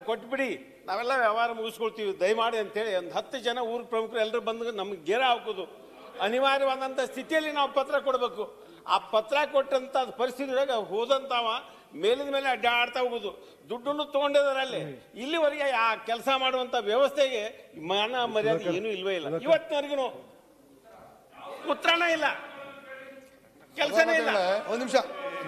ಕೊಟ್ಬಿಡಿ ನಾವೆಲ್ಲ ವ್ಯವಹಾರ ಮುಗಿಸ್ಕೊಳ್ತೀವಿ ದಯಮಾಡಿ ಅಂತೇಳಿ ಒಂದು ಹತ್ತು ಜನ ಊರ ಪ್ರಮುಖರು ಎಲ್ಲರೂ ಬಂದು ನಮ್ಗೆ ಗೆರೆ ಹಾಕೋದು ಅನಿವಾರ್ಯವಾದಂಥ ಸ್ಥಿತಿಯಲ್ಲಿ ನಾವು ಪತ್ರ ಕೊಡಬೇಕು ಆ ಪತ್ರ ಕೊಟ್ಟಂತ ಪರಿಸ್ಥಿತಿಯೊಳಗೆ ಹೋದಂತವ ಮೇಲಿನ ಮೇಲೆ ಅಡ್ಡಾಡ್ತಾ ಹೋಗುದು ದುಡ್ಡನ್ನು ತಗೊಂಡಿದ್ದಾರೆ ಅಲ್ಲಿ ಇಲ್ಲಿವರೆಗೆ ಆ ಕೆಲಸ ಮಾಡುವಂತ ವ್ಯವಸ್ಥೆಗೆ ಮಾನ ಮರ್ಯಾದೆ ಏನೂ ಇಲ್ವೇ ಇಲ್ಲ ಇವತ್ತಿನವರೆಗೂ ಉತ್ತರನೇ ಇಲ್ಲ ಕೆಲಸನೇ ಇಲ್ಲ ಒಂದ್ ನಿಮಿಷ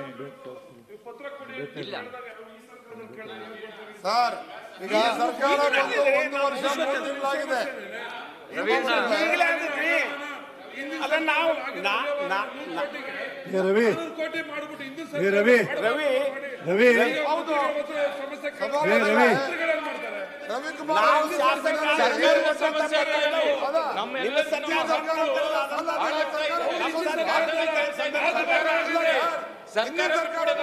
ಸರ್ ಈಗ ಸರ್ಕಾರ ಬಂದು ಒಂದು ವರ್ಷ ಮೂರು ತಿಂಗಳಾಗಿದೆ ಈಗಲೇ ಅಂದಿದ್ರಿ ಅದನ್ನ ನಾವು ನಾ- ನಾ- ನಾ- ಏ ರವಿ ಕೋಟಿ ಮಾಡ್ಬಿಟ್ಟು ಹಿಂದೂ ಏ ರವಿ ರವಿ ರವಿ ಹೌದು ಸಮಸ್ಯೆ ಏ ರವಿ ರವಿಕುಮಾರ್ ನಾವು ಅವರು ಶಾಸಕ ಸರ್ಕಾರ ಕೊಟ್ಟಂತ ಪತ್ರಗಳು ಅದ. ನಿಮ್ಮ ಸರ್ಕಾರ ಅಲ್ಲ, ಅಲ್ಲ, ಸರ್ಕಾರ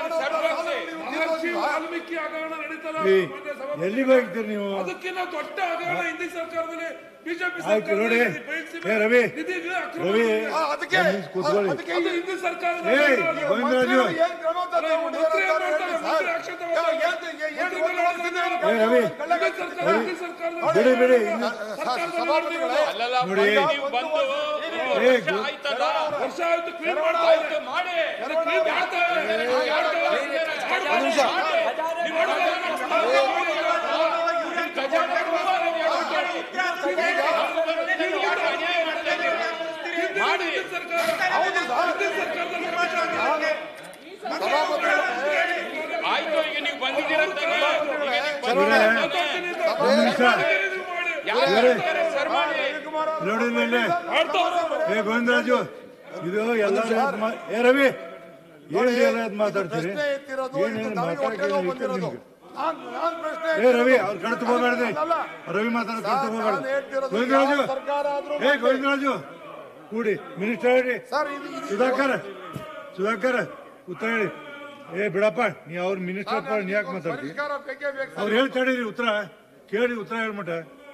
ವಾಲ್ಮೀಕಿ ಹಗರಣ ನಡೀತಲ್ಲ ಏ, ಮಾನ್ಯ ಸಭಾಪತಿ. ಎಲ್ಲಿಗೆ ಹೋಗ್ತೀರಿ ನೀವು ಅದಕ್ಕಿಂತ ದೊಡ್ಡ ಹಗರಣ ಹಿಂದಿ ಸರ್ಕಾರದಲ್ಲಿ ಬಿಜೆಪಿ ಆಯ್ತು ನೋಡಿ ಏ ರವಿ ರವಿ ಆ, ಅದಕ್ಕೆ ಒಂದ್ ನಿಮಿಷ ಕೂತ್ಕೊಳ್ಳಿ ಅದಕ್ಕೆ ಅದು ಹಿಂದಿ ಸರ್ಕಾರದ ಏ ಹಗರಣ. ಗೋವಿಂದರಾಜು ಏನ್ ಕ್ರಮ ತಗೊಂಡಿದ್ದಾರೆ ಅಂತ ಹೇಳಿ ಸರ್. ಯಾವ- ಏನ್- ಏನ್- ಏನ್ ಒಂದು ವರ್ಷದಿಂದ ಏನು ಏ ರವಿ ಹಿಂದಿ ಸರ್ಕಾರ ಹಿಂದಿ ಸರ್ಕಾರದ ಬಿಡಿ ಬಿಡಿ ಇನ್ನು ಸರ್, ಸಭಾಪತಿಗಳೇ, ನೋಡಿ ಏ ಗೋ- ವರ್ಷ ಆಯ್ತು ಕ್ಲೀನ್ ಮಾಡ್ತಾ ಇದ್ದಾರೆ. ಯಾರು clean ಮಾಡ್ತಾ ಇದ್ದಾರೆ? ಮಾಡ್ತಾ ಇದ್ದಾರೆ. ಒಂದ್ ನಿಮಿಷ ಹಿಂದಿ ಸರ್ಕಾರ ಹೌದು ಸರ್ ಹಿಂದಿ ಸರ್ಕಾರದಲ್ಲಿ ಸಭಾಪತಿಗಳೇ ಒಂದ್ ನಿಮಿಷ ಇವ್ರೇ, ನೋಡಿ ಇಲ್ಲಿ, ಇಲ್ಲಿ. ಏ ಗೋವಿಂದರಾಜು ಇದು ಎಲ್ಲ ಏ ರವಿ ಏನು ಎಲ್ಲ ಇದ್ ಮಾತಾಡ್ತೀರಿ ಪ್ರಶ್ನೆ ಎತ್ತಿರೋದು ಇದು ಏನೇನು ನನಗೆ ಹೊಟ್ಟೆ ಮಾತಾಡಕ್ಕೆ ನೋವು ಐತೆ ಬಂದಿರೋದು ನಿಮ್ಗೆ? ನಾನ್ ನಾನ್ ಪ್ರಶ್ನೆ ಏ ರವಿ ಅವ್ರು ಕಡ್ತು ಹೋಗ್ಬೇಡ್ರಿ ಅಲ್ಲ, ರವಿ ಮಾತಾಡ ಸರ್, ಕಡ್ತು ನಾನು ಹೋಗ್ಬೇಡ ಹೇಳ್ತಿರೋದು ಗೋವಿಂದರಾಜು ಯಾವ ಸರ್ಕಾರ ಆದ್ರೂ ಏ ಗೋವಿಂದರಾಜು ಕೂಡಿ ಮಿನಿಸ್ಟರ್ ಹೇಳಿ ಸರ್ ಇದು ಇದು- ಸುಧಾಕರ್ ಸುಧಾಕರ್ ಉತ್ತರ ಹೇಳಿ ಏ ಬಿಡಪ್ಪ ನೀ ಅವ್ರ ಮಿನಿಸ್ಟರ್ ಹತ್ರ ನೀ ಯಾಕೆ ಮಾತಾಡ್ತಿ ಪರಿಷ್ಕಾರ ಬೇಕೇ ಬೇಕು ಸರ್. ಅವ್ರು ಹೇಳ್ತಾಡಿರಿ ಉತ್ತರ ಕೇಳಿ ಉತ್ತರ ಹೇಳ್ಮಟ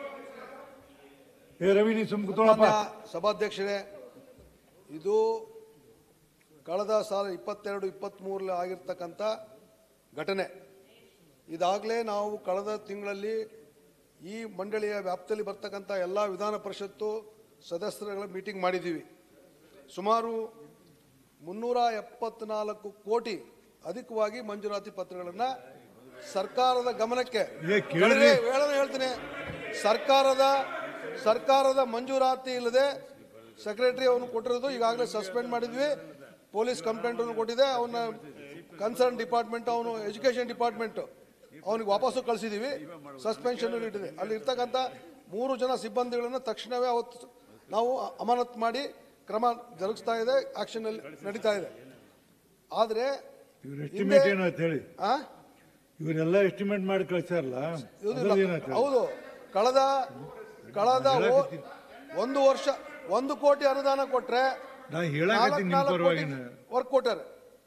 ಏ ರವಿ ನೀ ಸುಮ್ ಕೂತ್ಕೊಳ್ಳಪ್ಪ ಮಾನ್ಯ ಸಭಾಧ್ಯಕ್ಷರೇ ಇದು ಕಳೆದ ಸಾಲ ಇಪ್ಪತ್ತೆರಡು ಇಪ್ಪತ್ತ್ಮೂರಲ್ಲಿ ಆಗಿರ್ತಕ್ಕಂಥ ಘಟನೆ ಇದಾಗಲೇ ನಾವು ಕಳೆದ ತಿಂಗಳಲ್ಲಿ ಈ ಮಂಡಳಿಯ ವ್ಯಾಪ್ತಿಯಲ್ಲಿ ಬರ್ತಕ್ಕಂಥ ಎಲ್ಲ ವಿಧಾನ ಪರಿಷತ್ತು ಸದಸ್ಯರುಗಳ ಮೀಟಿಂಗ್ ಮಾಡಿದ್ದೀವಿ ಸುಮಾರು ಮುನ್ನೂರ ಎಪ್ಪತ್ನಾಲ್ಕು ಕೋಟಿ ಅಧಿಕವಾಗಿ ಮಂಜೂರಾತಿ ಪತ್ರಗಳನ್ನು ಸರ್ಕಾರದ ಗಮನಕ್ಕೆ ಏ, ಕೇಳ್ರಿ. ಕಳೆದ ಹೇಳೋದು ಹೇಳ್ತೀನಿ ಸರ್ಕಾರದ ಸರ್ಕಾರದ ಮಂಜೂರಾತಿ ಇಲ್ಲದೆ ಸೆಕ್ರೆಟರಿ ಅವನು ಕೊಟ್ಟಿರೋದು ಈಗಾಗಲೇ ಸಸ್ಪೆಂಡ್ ಮಾಡಿದ್ವಿ ಪೊಲೀಸ್ ಕಂಪ್ಲೇಂಟ್ ಅನ್ನು ಕೊಟ್ಟಿದೆ ಅವನ ಕನ್ಸರ್ನ್ ಡಿಪಾರ್ಟ್ಮೆಂಟ್ ಅವನು ಎಜುಕೇಷನ್ ಡಿಪಾರ್ಟ್ಮೆಂಟ್ ಅವನಿಗೆ ವಾಪಸ್ಸು ಕಳಿಸಿದ್ದೀವಿ ಸಸ್ಪೆನ್ಷನ್ ಇಟ್ಟಿದೆ ಅಲ್ಲಿ ಇರ್ತಕ್ಕಂಥ ಮೂರು ಜನ ಸಿಬ್ಬಂದಿಗಳನ್ನು ತಕ್ಷಣವೇ ಅವತ್ತು ನಾವು ಅಮಾನತ್ ಮಾಡಿ ಕ್ರಮ ಜರುಗಿಸ್ತಾ ಇದೆ ಆಕ್ಷನ್ ನಡೀತಾ ಇದೆ ಆದರೆ ಇವ್ರ ಎಸ್ಟಿಮೇಟ್ ಏನಾಯ್ತು ಹೇಳಿ ಆ ಇವರೆಲ್ಲ ಎಸ್ಟಿಮೇಟ್ ಮಾಡಿ ಕಳ್ಸ್ಯಾರಲ್ಲ ಇವ್ರು ಅದ್ರಲ್ಲಿ ಇಲ್ಲ. ಏನಾಯ್ತು ಹೇಳಿ? ಹೌದು ಕಳೆದ ಕಳೆದ ಓ- ಒಂದು ವರ್ಷ ಒಂದು ಕೋಟಿ ಅನುದಾನ ಕೊಟ್ರೆ ನಾ ಹೇಳಕತ್ತೀನಿ ನಿಮ್ ಪರವಾಗಿ ವರ್ಕ್ ಕೊಟ್ಟಾರೆ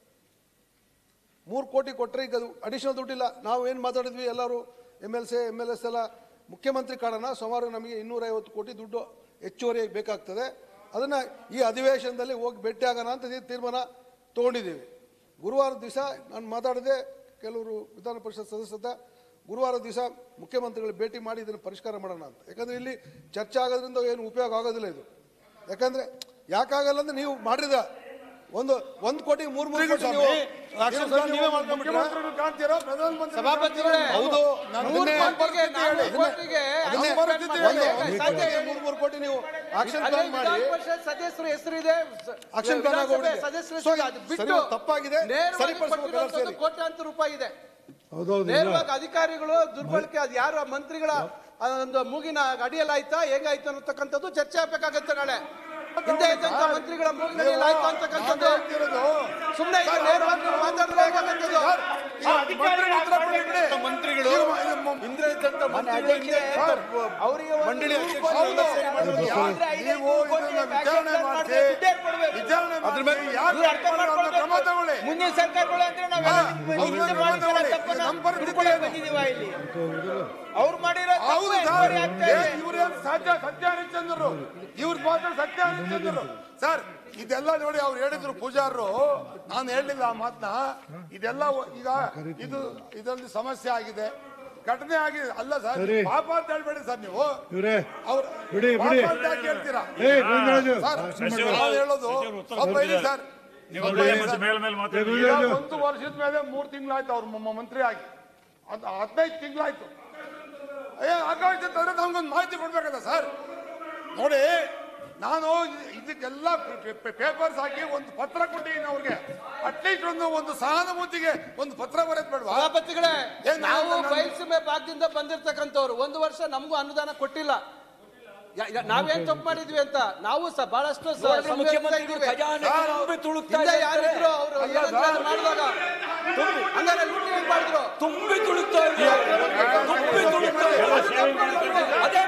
ಮೂರು ಕೋಟಿ ಕೊಟ್ರೆ ಈಗ ಅಡಿಷನಲ್ ದುಡ್ಡಿಲ್ಲ ನಾವು ಏನು ಮಾತಾಡಿದ್ವಿ ಎಲ್ಲರೂ M L C M L S ಎಲ್ಲ ಮುಖ್ಯಮಂತ್ರಿ ಕಾರಣ ಸುಮಾರು ನಮಗೆ ಇನ್ನೂರೈವತ್ತು ಕೋಟಿ ದುಡ್ಡು ಹೆಚ್ಚುವರಿಯಾಗಿ ಬೇಕಾಗ್ತದೆ ಅದನ್ನು ಈ ಅಧಿವೇಶನದಲ್ಲಿ ಹೋಗಿ ಭೇಟಿ ಆಗೋಣ ಅಂತ ಈ ತೀರ್ಮಾನ ತೊಗೊಂಡಿದ್ದೀವಿ ಗುರುವಾರ ದಿವಸ ನಾನು ಮಾತಾಡಿದೆ ಕೆಲವರು ವಿಧಾನ ಪರಿಷತ್ ಸದಸ್ಯರ ಗುರುವಾರ ದಿವಸ ಮುಖ್ಯಮಂತ್ರಿಗಳು ಭೇಟಿ ಮಾಡಿ ಇದನ್ನು ಪರಿಷ್ಕಾರ ಮಾಡೋಣ ಅಂತ ಯಾಕಂದರೆ ಇಲ್ಲಿ ಚರ್ಚೆ ಆಗೋದ್ರಿಂದ ಏನು ಉಪಯೋಗ ಆಗೋದಿಲ್ಲ ಇದು ಯಾಕಂದರೆ ಯಾಕಾಗಲ್ಲ ಅಂದ್ರೆ ನೀವು ಮಾಡಿದ ಒಂದು ಒಂದು ಕೋಟಿ ಮೂರು ಮೂರು ಕೋಟಿ ನೀವು ರಾಕ್ಷಸ ನೀವೇ ಮಾಡ್ಕೊಂಡ್ಬಿಟ್ರೆ? ಮುಖ್ಯಮಂತ್ರಿಗಳು ಕಾಣ್ತೀರಾ ಪ್ರಧಾನಮಂತ್ರಿ ಸಭಾಪತಿಗಳೇ, ಹೌದು ಅದನ್ನೇ ಅದನ್ನೇ ಅದನ್ನೇ ಪರಿಸ್ಥಿತಿ ಹೇಳಿ. ಮೂರು ಮೂರು ಕೋಟಿ ನೀವು ಆಕ್ಷನ್ ಪ್ಲಾನ್ ಮಾಡಿ ಸದಸ್ಯರ ಹೆಸರಿದೆ ಆಕ್ಷನ್ ಪ್ಲಾನ್ ಆಗೋಗಿದೆ ಸದಸ್ಯರ ಸೊ ಹೆಸರು ಅದು ಇದು ಬಿಟ್ಟು ಸರಿ ತಪ್ಪಾಗಿದೆ ನೇರವಾಗಿ ಸರಿಪಡಿಸಬೇಕು ಎಲ್ಲರೂ ಕೊಟ್ಟಿರುವಂತದ್ದು ಸೇರಿ ಕೋಟ್ಯಾಂತರ ರೂಪಾಯಿ ಇದೆ ಹೌದೌದು ಇಲ್ಲ. ನೇರವಾಗಿ ಅಧಿಕಾರಿಗಳು ದುರ್ಬಳಕೆ ಅದು ಯಾರು ಆ ಮಂತ್ರಿಗಳ ಆ ಒಂದು ಮೂಗಿನ ಅಡಿಯಲ್ಲಾಯ್ತಾ ಹೇಗಾಯ್ತು ಅನ್ನತಕ್ಕಂಥದ್ದು ಚರ್ಚೆ ಆಗ್ಬೇಕಾಗತ್ತೆ ನಾಳೆ ಹಿಂದೆ ಇದ್ದಂತ ಮಂತ್ರಿಗಳ ಮೂಗಿನ ಅಡಿಯಲ್ಲಿ ಆಯ್ತು ಅಂತಕ್ಕಂಥದ್ದು ಸುಮ್ಮನೆ ಈಗ ನೇರವಾಗಿ ನೀವು ಮಾತಾಡಿದ್ರೆ ಹೇಗಾಗತ್ತದು? ಮಂತ್ರಿಗಳು ಹಿಂದೆ ಇದ್ದಂತ ಮಂತ್ರಿಗಳು ಹಿಂದೆ ಇದ್ದಂತ ಅವರಿಗೆ ಒಂದು ಮಂಡಳಿ ನೂರು ಅಧ್ಯಕ್ಷರು ಕೋಟಿ ಎಲ್ಲ ಸೇರಿ ಮಾಡಿದ್ರು. ಮಾಡಿದ್ರು. ಆದ್ರೆ ಐದೈದು ನೀವು ಕೋಟಿ ಇದನ್ನ action ವಿಚಾರಣೆ plan ಮಾಡಿ ಮಾಡಿದ್ರೆ ದುಡ್ಡೇ ಕೊಡ್ಬೇಕು. ವಿಚಾರಣೆ ಅದ್ರ ಮಾಡಿ ಮೇಲೆ ಯಾರು ಇವ್ರು ಅರ್ಥ ಮಾಡ್ಕೊಳ್ಳೋ ಕ್ರಮ ತಗೊಳ್ಳಿ ಮುಂದಿನ ಸರ್ಕಾರಗಳು ಅಂದ್ರೆ ನಾವೆಲ್ಲ ಹಾ, ಹಿಂದೆ ಹೌದು, ಹಿಂದೆ ಕ್ರಮ ಮಾಡಿರೋ ತಗೊಳ್ಳಿ. ತಪ್ಪನ್ನ ನಮ್ಮ ಪರಿಸ್ಥಿತಿ ತಿಳ್ಕೊಳಕ್ ಏನು? ಬಂದಿದೀವ ಇಲ್ಲಿ ಅವ್ರು ಮಾಡಿರೋ ತಪ್ಪು ಹೌದು ಸರ್ enquiry ಆಗ್ತಾ ಇದೆ. ಇವ್ರೇನು ಸತ್ಯ ಸತ್ಯ ಹರಿಶ್ಚಂದ್ರರು ಇವ್ರ ಮಾತ್ರ ಸತ್ಯ ಹರಿಶ್ಚಂದ್ರರು ಸರ್ ಇದೆಲ್ಲ ನೋಡಿ ಅವ್ರು ಹೇಳಿದ್ರು ಪೂಜಾರರು ನಾನು ಹೇಳಿಲ್ಲ ಆ ಮಾತನ್ನ ಇದೆಲ್ಲ ಒ- ಈಗ ಇದು ಇದರಲ್ಲಿ ಸಮಸ್ಯೆ ಆಗಿದೆ ಘಟನೆ ಆಗಿದೆ ಅಲ್ಲ ಸರ್ ಸರಿ. ಪಾಪ ಅಂತ ಹೇಳ್ಬೇಡಿ ಸರ್ ನೀವು ಇವ್ರೆ ಅವ್ರ ಬಿಡಿ, ಪಾಪ ಬಿಡಿ. ಅಂತ ಯಾಕೆ ಹೇಳ್ತೀರಾ ಏ ಗೋವಿಂದರಾಜು ಸರ್ ಭಾಷಣ ಮಾಡ್ಬೇಡ. ನಾನು ಹೇಳೋದು ಸ್ವಲ್ಪ ಇರಿ ಸರ್ ಸ್ವಲ್ಪ ಇರಿ ಸರ್. ಏ ಈಗ ಗೋವಿಂದರಾಜು ಒಂದು ವರ್ಷದ ಮೇಲೆ ಮೂರ್ ತಿಂಗಳಾಯ್ತು ಅವ್ರ ಮ- ಮಂತ್ರಿ ಆಗಿ ಅದು ಹದಿನೈದು ತಿಂಗಳಾಯ್ತು ಏ ಆಕಾಶ ತಂದ್ರೆ ನಮ್ಗೊಂದು ಮಾಹಿತಿ ಕೊಡ್ಬೇಕಲ್ಲ ಸರ್ ನೋಡಿ ನಾನು ಇದ್- ಇದಕ್ಕೆಲ್ಲ ಪೇಪರ್ಸ್ ಹಾಕಿ ಒಂದು ಪತ್ರ ಕೊಟ್ಟಿದ್ದೀನಿ ಅವ್ರಿಗೆ ಅಟ್ಲೀಸ್ಟ್ ಒಂದು ಒಂದು ಸಹಾನುಭೂತಿಗೆ ಒಂದು ಪತ್ರ ಬರೆದ್ ಬೇಡವಾ ಸಭಾಪತಿಗಳೇ ಏನ್ ನಾವು ನಾನು- ಬಯಲುಸೀಮೆ ಭಾಗದಿಂದ ಬಂದಿರ್ತಕ್ಕಂಥವ್ರು ಒಂದು ವರ್ಷ ನಮಗೂ ಅನುದಾನ ಕೊಟ್ಟಿಲ್ಲ ಯ- ಯ- ನಾವೇನ್ ತಪ್ಪು ಮಾಡಿದ್ವಿ ಅಂತ ನಾವು ಸಹ ಬಹಳಷ್ಟು ಸ- ಸಂವೇದನೆ ಮುಖ್ಯಮಂತ್ರಿಗಳು ಇದ್ದೀವಿ. ಖಜಾನೆ ತುಂಬಿ ತುಳುಕ್ತಾ ಹಿಂದೆ ಇದ್ದಾರೆ. ಯಾರಿದ್ರು ಅವರು ಏನಂತ ಮಾಡಿದಾಗ ಹಂಗಾರೆ ಲೂಟಿ ಹೆಂಗ್ ಮಾಡಿದ್ರು ತುಂಬಿ ತುಳುಕ್ತಾ ಇದೆ ತುಂಬಿ ತುಳುಕ್ತಾ ಇದೆ ಅದೇ